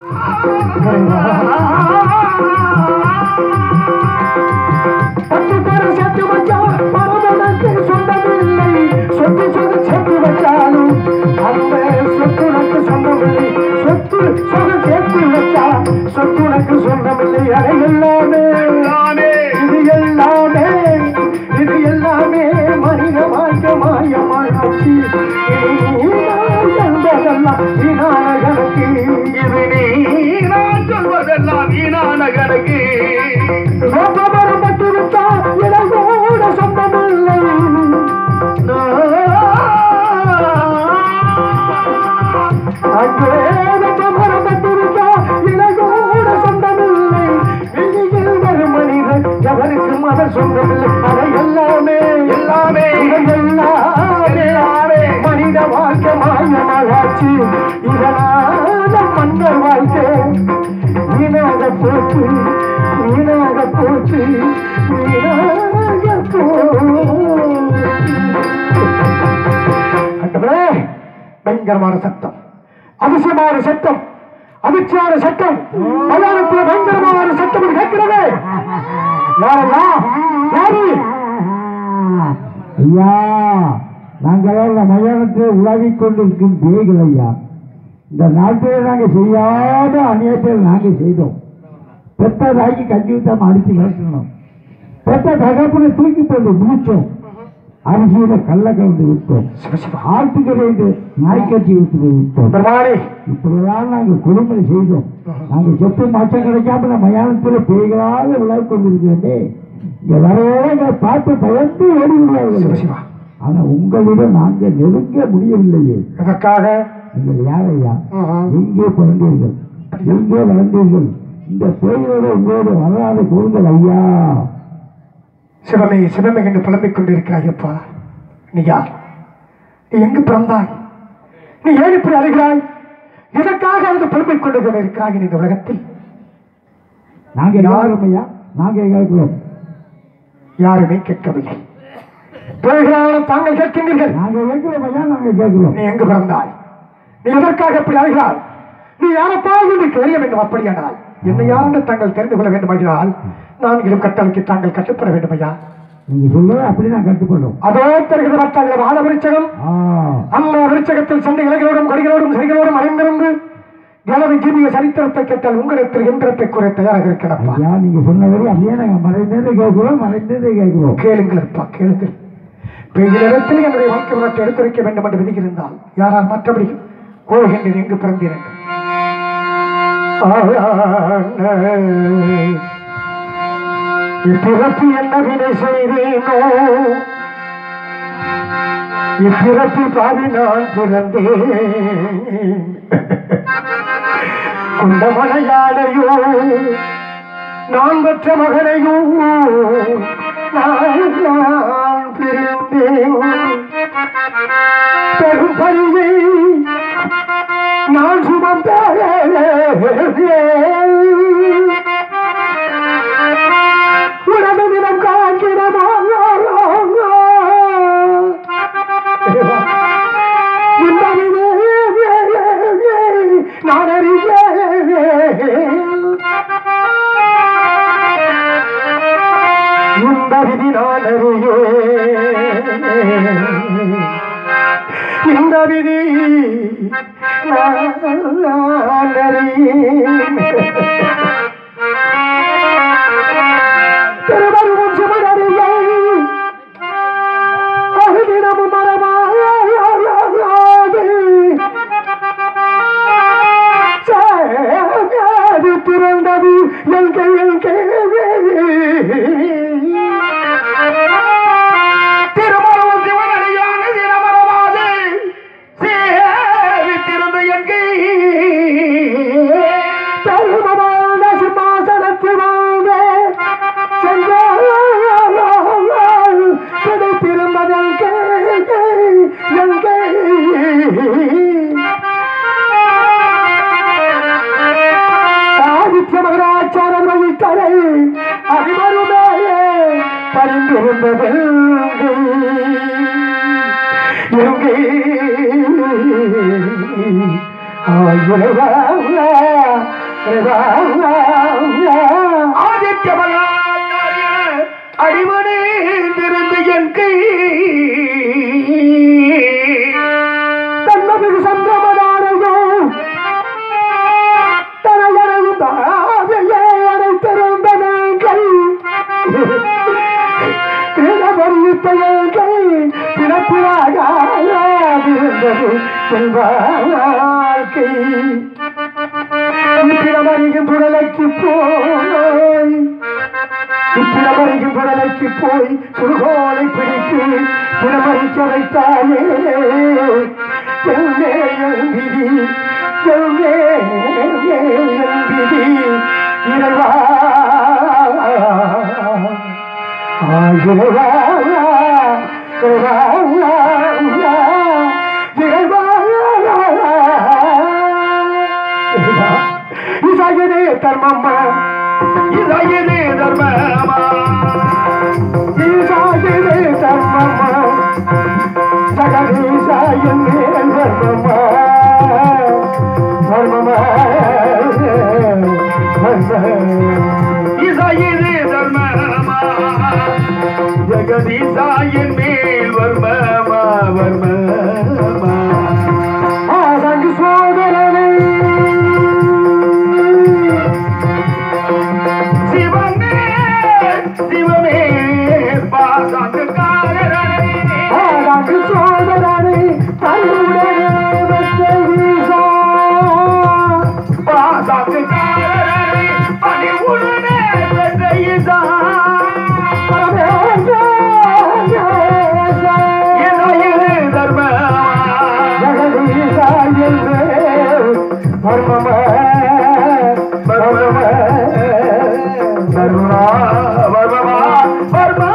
பத்து பேரும் சேர்த்து வச்சா பரமனுக்கு சொந்தமில்லை சொத்து சொத்து சேர்த்து வச்சாலும் அந்த சொத்துனக்கு சொந்தமில்லை சொத்து சொத்து சேர்த்து வச்சா சொத்துனக்கு சொந்தமில்லை அதை எல்லாமே எல்லாமே இது எல்லாமே இது எல்லாமே மனித வாழ்க்கை மாயமானாச்சு என்பதெல்லாம் வீணான கணக்கு இது நீ நான் சொல்வதெல்லாம் வீணான கணக்கு ரோபமரம் பட்டிருக்கா இளங்கோட சொந்தமில்லை அங்கே ரோபமரம் பட்டிருக்கா இளங்கோட சொந்தமில்லை வெளியில் வரும் மனிதன் எவருக்கும் அவர் சொந்தமில்லை அதை எல்லாமே எல்லாமே இவை எல்லாமே எல்லாமே மனித வாழ்க்கை மாயமாகாச்சு இதனால மன்னர் வாழ்க்கை வீணாக போச்சு வீணாக போச்சு வீணாக போச்சு ஆண்டவரே, பயங்கரமான சத்தம் அதிசயமான சத்தம் அதிர்ச்சியான சத்தம் மலையாளத்தில் பயங்கரமான சத்தம் ஒன்று கேட்கிறது யாரையா யாரு ஐயா நாங்கள் இந்த மயானத்தில் உலாவிக் கொண்டிருக்கும் பேய்கள் ஐயா இந்த நாட்டில் நாங்கள் செய்யாத அநியாயத்தை நாங்கள் செய்தோம் பெற்றதாகி கஞ்சி ஊத்தாம அடிச்சு விரட்டணும் பெற்ற தகப்பனை தூக்கி போட்டு முடிச்சோம் அரிசியில கல்ல கலந்து விட்டோம் சிவசிவா ஆட்டுக்கரைந்து நாய்க்கட்சி விட்டு விட்டோம் பெருமானே இப்படிதான் நாங்கள் கொடுமை செய்தோம் நாங்கள் சொத்து மாற்றம் கிடைக்காம இந்த மயானத்தில் பேய்களாக விளையாடி கொண்டிருக்கிறதே இங்க வரவங்க பார்த்து பயந்து ஓடி விடுவார்கள் சிவசிவா ஆனா உங்களிடம் நாங்கள் நெருங்க முடியவில்லையே இதற்காக நீங்கள் யார் ஐயா ம்ஹும். எங்கே பிறந்தீர்கள் எங்கே வளர்ந்தீர்கள் இந்த பேயோட உங்களோட வரலாறு கூறுங்கள் ஐயா சிவமே சிவமே என்று புலம்பிக் கொண்டிருக்கிறாய் அப்பா நீ யார் நீ எங்கு பிறந்தாய் நீ ஏன் இப்படி அழுகிறாய் எதற்காக வந்து புலம்பிக் கொண்டு இருக்கிறாய் இந்த உலகத்தில் நாங்க யார்? கேட்கிறோம் ஐயா நாங்க கேட்கிறோம் யாருமே கேட்கவில்லை பிறகுதான் தாங்கள் கேட்கின்றீர்கள் நாங்க கேட்கிறோம் ஐயா நாங்க கேட்கிறோம் நீ எங்கு பிறந்தாய் நீ எதற்காக இப்படி அழுகிறாய் நீ யாரப்பா என்று தெரிய வேண்டும் அப்படியானால் என்னை யாருன்னு தாங்கள் தெரிந்து கொள்ள வேண்டுமானால் நான் இடும் கட்டளைக்கு தாங்கள் கட்டுப்பட வேண்டும் ஐயா நீங்க சொல்றது அப்படி நான் கட்டுப்படுறோம் அதோ தருகிறது மற்ற வாழ விருச்சகம் ஆ அந்த விருச்சகத்தில் சண்டை இலைகளோடும் கொடிகளோடும் செடிகளோடும் அணிந்திருந்து எனது ஜீவிய சரித்திரத்தை கேட்டால் உங்களிடத்தில் எம்பிறப்பை கூற தயாராக இருக்கிறப்பா ஐயா நீங்க சொன்னவரை அப்படியே நாங்க மறைந்ததை கேட்கிறோம் மறைந்ததை கேட்கிறோம் கேளுங்கள் அப்பா கேளுங்கள் பெய்திடத்தில் என்னுடைய வாழ்க்கை வரலாற்றை எடுத்துரைக்க வேண்டும் என்று விதி இருந்தால் யாரால் மற்றபடி கோருகின்றேன் எங்கு பிறந்தேன் என்று. ஆளான இப்பிறப்பு என்ன வினை செய்தேனோ இப்பிறப்பு பாவி நான் பிறந்தேன் குண்டமலையாளையோ நான் பெற்ற மகனையோ நான் நான் பிறந்தேன் பெரும் பணியை நான் சுமந்தேன் உனது நிலம் காண்கிறமா நான் அறிவேன் இந்த விதி நான் அறியேன் இந்த விதி நான் அறியேன் திருவருவம் சுமதறியை அருகிடமும் மரமாயாது சேது பிறந்தது எங்கே எங்கே திருமணம் சிவனடியான தினமரமாது சேவித்திருந்த எங்கே தருமமான சிம்மாசனத்தில் வாழ்ந்த சென்றால் கிடைத்திருந்ததன் எங்கே எங்கே ஆதித்ய மகராச்சாரர் வழித்தரை அறிவருமே பரிந்திருந்தது எங்கே ஆயுரவா ஆதித்ய மகாச்சாரிய அடிமனே திருந்து என் கை தன்னமிகு சந்திரமதாரையோ தனகரவு தாவையே அடைத்திருந்த நீங்கள் தினபரித்தவர்கள் பிறப்பிலாக இருந்தது என் வாழ்க்கை இப்பிரமணியின் புடலைக்கு போய் இப்பிரமணியின் புடலைக்கு போய் சுருகோலை பிடித்து பிறமறிக்க வைத்தாயே எல்லே எழும்பிதி எல்லே எழும்பிதி இறைவா ஆ, இறைவா இறைவா இறைவா இசையதே தர்மம்மா இதையதே தர்மமா ஈசாயிரே தர்மமா ஜகதீசாயன் மேல் தர்மமா தர்மமா இதையதே தர்மமா ஜெகதீசாயின் மேல் வர்மமா வர்மமா ஆதங்கு சோதரனை சிவமே சிவமே பாசத்துக்காரரே ஆதங்கு சோதரனை தன்னுடைய வெற்ற ஈசா பாசத்துக்காரரே பணிவுடனே பெற்ற ஈசா பரமேசா இதையதே தர்மமா ஜகதீசாயன் மேல் தர்மமா தர்மமா வர்மா வர்மமா வர்மா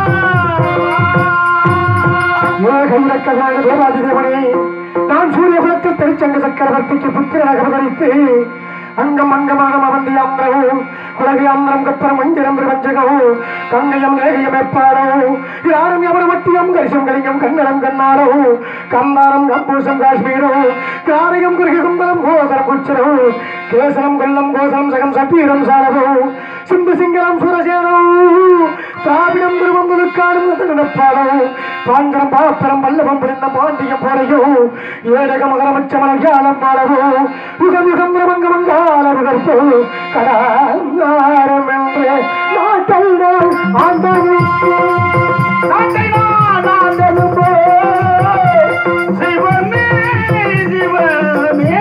ஏகயிலக்கதான தேவாதி தேவனே நான் சூரிய குலத்தில் திருச்சங்க சக்கரவர்த்திக்கு புத்திரனாக அவதரித்து அங்கம் அங்கமாக அவந்தி அம்ரவு குலகை அம்ரம் கப்பரம் மஞ்சிரம் பிரபஞ்சகவு கங்கையம் ஏகையம் எப்பாரவு யாரும் எவரு மட்டியம் கரிசம் கலிங்கம் கன்னடம் கண்ணாரவு கந்தாரம் கம்பூசம் காஷ்மீரோ காரகம் குருகி கும்பலம் கோசரம் குச்சரவு கேசரம் கொல்லம் கோசரம் சகம் சப்பீரம் சாரவு சிந்து சிங்கரம் சுரசேனோ திராவிடம் திருவம் முழுக்காடும் நடப்பாடோ பாங்கரம் பாத்திரம் வல்லபம் புரிந்த பாண்டியம் போலையோ ஏழக மகரமச்ச மலையாளம் மாளவோ யுகம் யுகம் ரமங்க மங்கால விகற்போ கடாரம் என்று நாட்டை நான் ஆண்டவன் நாட்டை நான் ஆண்டதும் போல் சிவமே சிவமே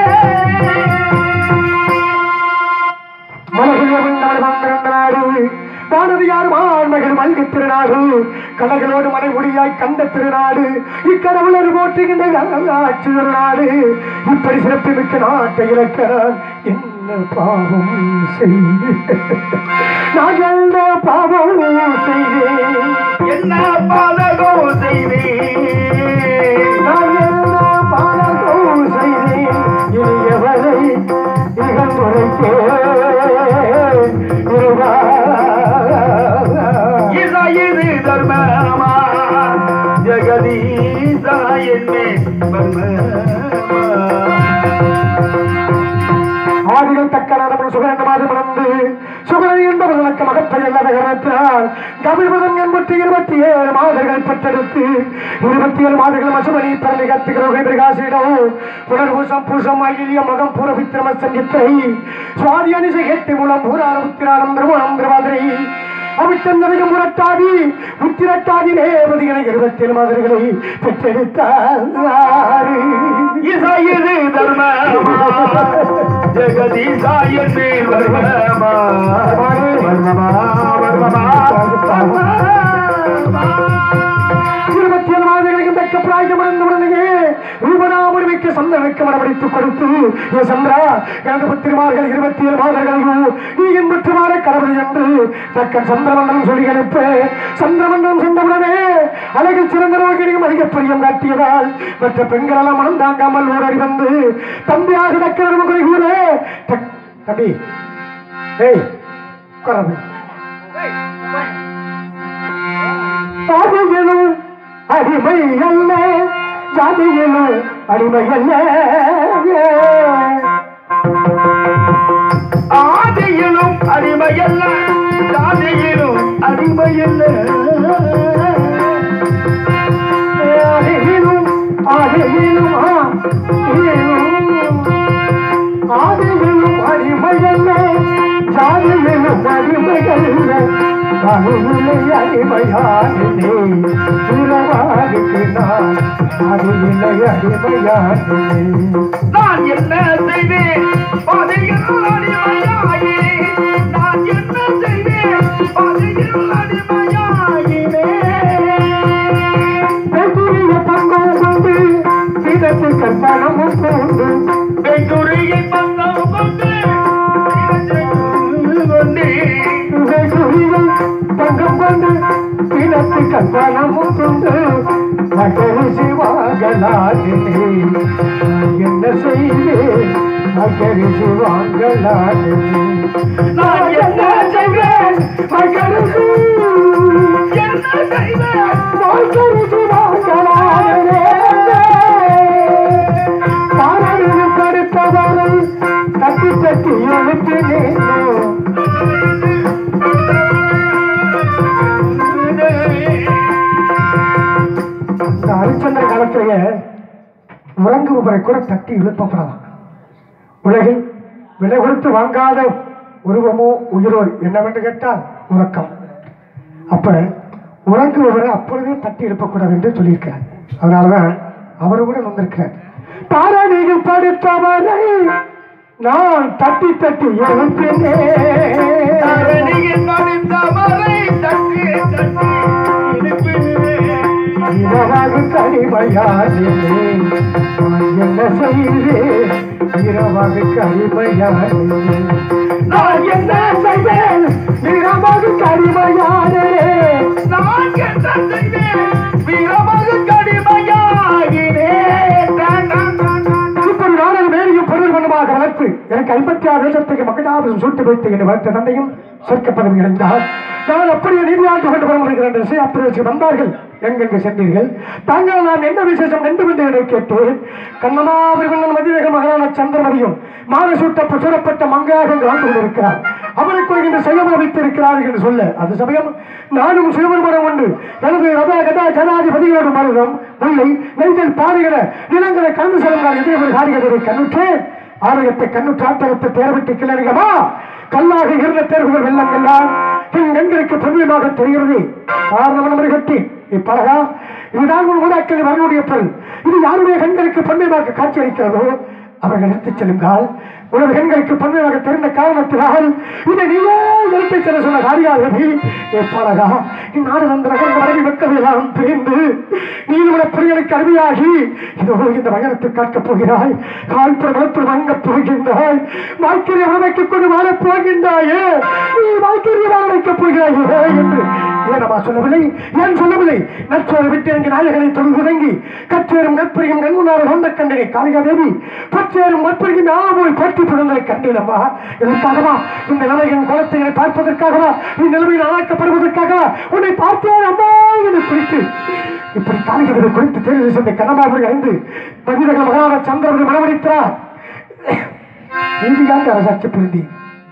மலர்கள் வந்தார் நாடு வானதியார் மாண்மகள் மல்கி திருநாடு கடகளோடு மனைமுடியாய் கண்ட திருநாடு இக்கடவுளர் போற்றுகின்ற ஆட்சி திருநாடு இப்படி சிறப்பு மிக்க நாட்டை இழக்க நான் என்ன பாவம் செய்தேன் நான் என்ன பாவம் செய்தேன் என்ன பாதகம் செய்தேன் நான் என்ன பாவம் செய்தேன் இனியவரை இகழ்ந்துரைத்தேன் இதாயிரு தர்மமா ஜெகதீசா என்னே ஆதிகள் தக்க நடமும் சுகரண்டமாக மணந்து சுகரன் என்பவர் எனக்கு மகப்பெயர் இல்லாத காரணத்தினால் கபில்பதம் எண்பத்தி இருபத்தி ஏழு மாதர்கள் பெற்றெடுத்து இருபத்தி ஏழு மாதங்கள் மசுமணி பரமி கத்திகளோகை பிரகாசிடம் புனர்பூசம் பூசம் அகிலிய மகம் பூர வித்திரம சங்கித்தை சுவாதி அனிசை கேட்டு மூலம் பூரான உத்திராடம் திருமணம் திருவாதிரை அவிட்டம் நிறைய முரட்டாதி உத்திரட்டாதி ரேவதிகளை இருபத்தி ஏழு மாதர்களை பெற்றெடுத்தார் இதாயிரு தர்மமா ஜெகதீசா என்னே வர்மமா வர்மமா வர்மமா வர்மமா இருபத்தி ஏழு மாதங்களுக்கு தக்க பிராயம் அடைந்த உடனேயே ரூபனாமணி மிக்க சந்திரனுக்கு மனமடித்துக் கொடுத்து ஏ சந்திரா எனது புத்திரிமார்கள் இருபத்தி ஏழு மாதர்களையும் நீ என் புத்திரமான கடவுள் என்று தக்க சந்திரமண்டலம் சொல்லி அனுப்ப சந்திரமண்டலம் சென்றவுடனே அழகில் சிறந்த ரோகிணியும் அதிக பிரியம் காட்டியதால் மற்ற பெண்கள் எல்லாம் மனம் தாங்காமல் ஓடடி வந்து தம்பியாக தக்க நடுமுறை கூற தக்- தம்பி ஏய் உட்காரப்பா. ஆதியிலும் அடிமை அல்ல ஜாதியிலும் அடிமை அல்ல அடிமையல்ல ஜாதியிலும் அடிமையல்ல ஆதியிலும் ஆதியிலும் ஆதியிலும் அடிமையல்ல ஜாதியிலும் அடிமையல்ல கருவிலை அடிமையானே உறவாடிக்கு நான் அறிவிலை அடிமையானே நான் என்ன செய்வேன் பாதையில் அடிமையாகி நான் என்ன செய்வேன் பாதையில் அடிமையாகினே பெரிய பங்கம் கொண்டு இதற்கு கற்பனமும் கொண்டு வெங்குரியை பந்தம் கொண்டு கொண்டு வெகுளிகள் தங்கம் கொண்டு இதற்கு கற்பனமும் கொண்டு மகரிஷி வாங்கலாடினே என்ன செய்வேன் மகரிஷி வாங்கலாடினே நான் என்ன செய்வேன் மகரிஷி என்ன செய்வேன் மகரிஷி வாங்கலாடினே பாரதியில் படுத்தவரை தட்டி தட்டி எழுப்பினேனோ இந்த ஹரிச்சந்திர காலத்திலேயே உறங்குபவரை கூட தட்டி எழுப்பப்படலாம் உலகில் விலை கொடுத்து வாங்காத உருவமோ உயிரோ என்னவென்று கேட்டால் உறக்கம் அப்ப உறங்குபவரை அப்பொழுதே தட்டி எழுப்பக்கூடாது என்று சொல்லியிருக்கிறார் அதனாலதான் அவர் கூட வந்திருக்கிறார் பாரணியில் படுத்தவரை நான் தட்டி தட்டி எழுப்பினேன் தரணியில் மடிந்தவரை தட்டி தட்டி எழுப்பினேன். இரவாக கனிமையானே நான் என்ன செய்வேன் இரவாக கனிமையானே நான் என்ன செய்வேன் இரவாக கனிமையானே நான் என்ன செய்வேன் வீரமாக கடிமையாகினேன் டான், டான், டான், டான். இப்படி நாடக மேலையும் பொருள் மனமாக வளர்த்து எனக்கு ஐம்பத்தி ஆறு வருஷத்துக்கு மக்களாவது சூட்டு வைத்து என்னை வளர்த்த தந்தையும் சொர்க்க பதவி அடைந்தார் நான் அப்படியே நீதியாண்டு கொண்டு வர முடிகிறேன் என்று அப்படி வந்தார்கள் எங்கெங்கு சென்றீர்கள் தாங்கள் நான் என்ன விசேஷம் என்று என்று என்னை கேட்டேன் கண்ணமாவிருவன் மதிவேகன் மகனான சந்திரமதியும் மானசூட்ட சூடப்பட்ட மங்கையாக இங்கு வாழ்ந்து கொண்டிருக்கிறார் அவருக்கு இன்று சுயமரம் வைத்திருக்கிறார்கள் என்று சொல்ல அது சமயம் நானும் சுயமரம் உண்டு எனது ரதா கதா ஜனாதிபதிகளோடு மருதம் முல்லை நெய்தல் பாறைகளை நிலங்களை கலந்து செல்லும் எதிரே ஒரு காரிகத்தை கண்ணுற்றேன் ஆலயத்தை கண்ணுற்று ஆத்தரத்தை தேர்விட்டு கிளறிகமா கல்லாக இருந்த தேர்வுகள் வெள்ளம் எல்லாம் என் கண்களுக்கு பிரபலமாக தெரிகிறது காரணம் நமது கட்டி இப்பழகா இதுதான் உன் ஊடாக்கள் வரனுடைய பொருள் இது யாருடைய கண்களுக்கு பன்மையாக காட்சி அளிக்கிறதோ அவர்கள் எடுத்துச் செல்லுங்கள் உனது கண்களுக்கு பன்மையாக தெரிந்த காரணத்தினால் இதை நீயே எடுத்துச் செல்ல சொன்ன காரியாதவி எப்பழகா இந்நாடு வந்த நகர்ந்து வரவி வெக்கவையெல்லாம் பிரிந்து நீ உன பிரியனுக்கு அருமையாகி இதோ இந்த மகனத்தை காக்கப் போகிறாய் கால்புற வளர்ப்பு வாங்கப் போகின்றாய் வாழ்க்கையை உணவைக்குக் கொண்டு வாழப் போகின்றாயே நீ வாழ்க்கையை வாழ வைக்கப் போகிறாயே என்று ஏனமா சொல்லவில்லை ஏன் சொல்லவில்லை நற்சோறு விட்டு எங்கள் நாயகனை தொழுது தொடங்கி கற்றேறும் நற்பரியும் கண்முன்னார் கொண்ட கண்டனை காளிகாதேவி பற்றேறும் நற்பரியும் யாவோய் போற்றி பிறந்ததை கண்டேனம்மா இதற்காகவா இந்த நிலையின் குலத்தை என்னை பார்ப்பதற்காகவா இந்த நிலைமையில் ஆளாக்கப்படுவதற்காகவா உன்னை பார்த்தேன் அம்மா என்று குறித்து இப்படி காளிகதவை குறித்து தேர்தல் சென்ற கண்ணமாவர்கள் அடைந்து பதினகர மகனான சந்திரபதி மனமளித்தார் நீதியாக அரசாட்சி பிறந்தேன்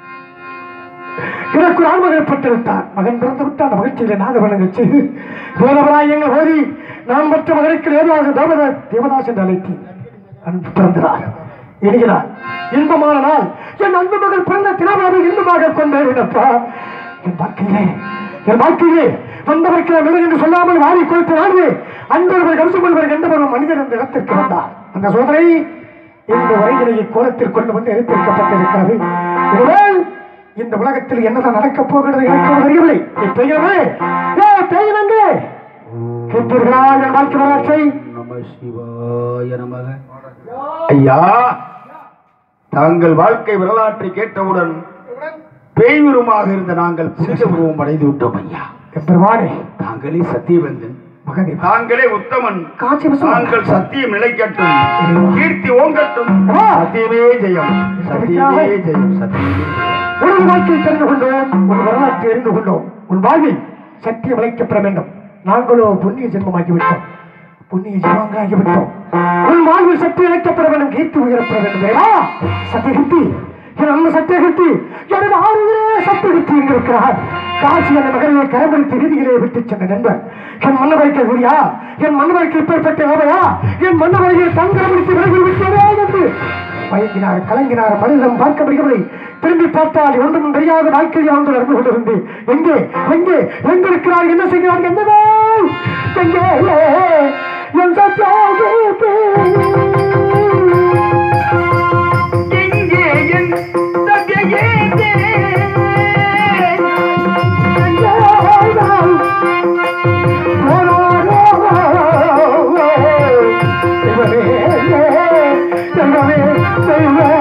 எனக்கு ஒரு ஆண்மகன் பெற்றெடுத்தார் மகன் பிறந்து விட்டு அந்த மகிழ்ச்சியில நாகவனங்கள் செய்து வேதவராயங்கள் ஓதி நான் மற்ற மகனுக்கு தேவதாசன் தேவதா தேவதாஸ் என்று அழைத்தேன் அன்பு பிறந்தார் என்கிறார் இன்பமான நாள் என் அன்பு மகள் பிறந்த தினமாவை இன்பமாக கொண்டேன் என்னப்பா என் வாழ்க்கையிலே என் வாழ்க்கையிலே வந்தவருக்கு நான் விலை என்று சொல்லாமல் வாரி கொடுத்து நாடு அன்பர்கள் கருத்து கொள்வர் எந்தவரும் மனிதன் அந்த இடத்திற்கு வந்தார் அந்த சோதனை இந்த வரையிலேயே கோலத்தில் கொண்டு வந்து எடுத்திருக்கப்பட்டிருக்கிறது இதுவேல் இந்த உலகத்தில் என்னதான் நடக்கப் போகிறது எனக்கு தெரியவில்லை பெய்யவே ஏ பெய்யனங்க கேட்டீர்களா என் வாழ்க்கை வரலாற்றை நம சிவாய நமக ஐயா தாங்கள் வாழ்க்கை வரலாற்றை கேட்டவுடன் பேயுருமாக இருந்த நாங்கள் புனித உருவம் அடைந்து விட்டோம் ஐயா எப்பெருமானே தாங்களே சத்தியவந்தன் மகனே தாங்களே உத்தமன் காட்சி விசுவாசம். தாங்கள் சத்தியம் நிலைக்கட்டும் கீர்த்தி ஓங்கட்டும் ஆ. சத்தியமே ஜெயம் சத்தியமே ஜெயம் சத்தியமே ஜெயம். உனது வாழ்க்கையை தெரிந்து கொண்டோம் உன் வரலாற்றை அறிந்து கொண்டோம் உன் வாழ்வில் சத்தியம் அழைக்கப்பட வேண்டும் நாங்களோ புண்ணிய ஜென்மமாகி விட்டோம் புண்ணிய ஜென்மங்களாகி விட்டோம் உன் வாழ்வில் சக்தி அழைக்கப்பட வேண்டும் கீர்த்தி உயரப்பட வேண்டும் வேடா சத்தியகித்தி என் அம்மா சத்தியகத்தி எனது ஆறுதலே சத்தியகத்தி என்கிறார் காசி அந்த மகனை கரம்பிடித்து வீதியிலே விட்டு சென்ற நண்பர் என் மன்னவரைக்கு உரியா என் மன்னவரைக்கு இப்பேற்பட்ட ஓவையா என் மன்னவரையை தங்கரமிடித்து விலகி விட்டதே என்று மயங்கினார் கலங்கினார் மனிதம் பார்க்க முடியவில்லை திரும்பி பார்த்தால் ஒன்றும் தெரியாத வாழ்க்கையில் வந்து நடந்து கொண்டிருந்து எங்கே எங்கே எங்க இருக்கிறார் என்ன செய்கிறார் என்னதோ எங்கே என் சத்தியாகித்தே எங்கே என் சத்தியகீதே தெய்வமே